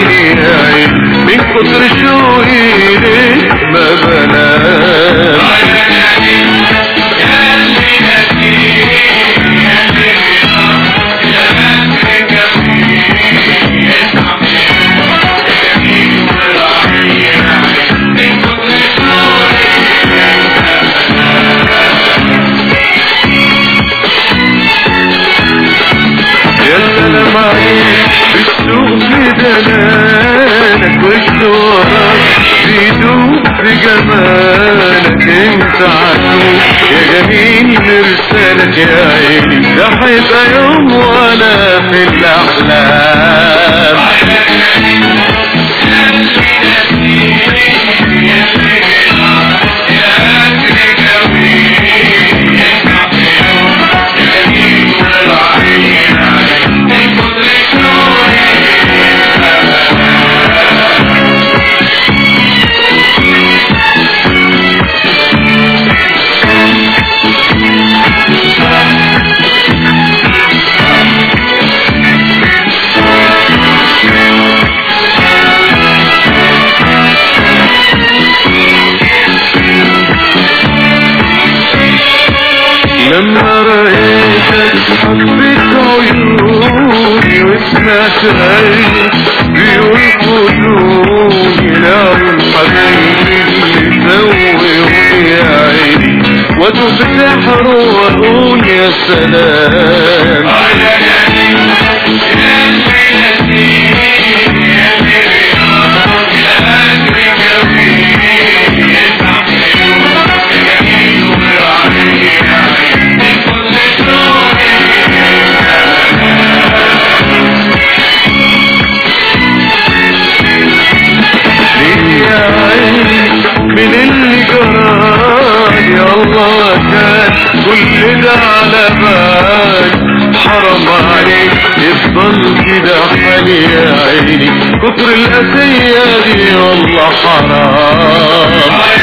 عيني يا عيني من كتر شوقي ليك ما بنام يا سلام عليك بالسوق في دلالك وش وراك بيدوب في جمالك انت عدو يا جميل مرسالك يا عيني ده هيبقى يوم وانا في الاحلام لما رأيتك حبيت عيوني وسمعت قلبي بيقول خدوني لعيون حبيبي اللي زوقوني يا عيني وادوب سحر واقول يا سلام ليه يا عيني من اللي جرالي الله كان كل ده على بالي حرام عليك يفضل كده حالي يا عيني كتر الأسية دي والله حرام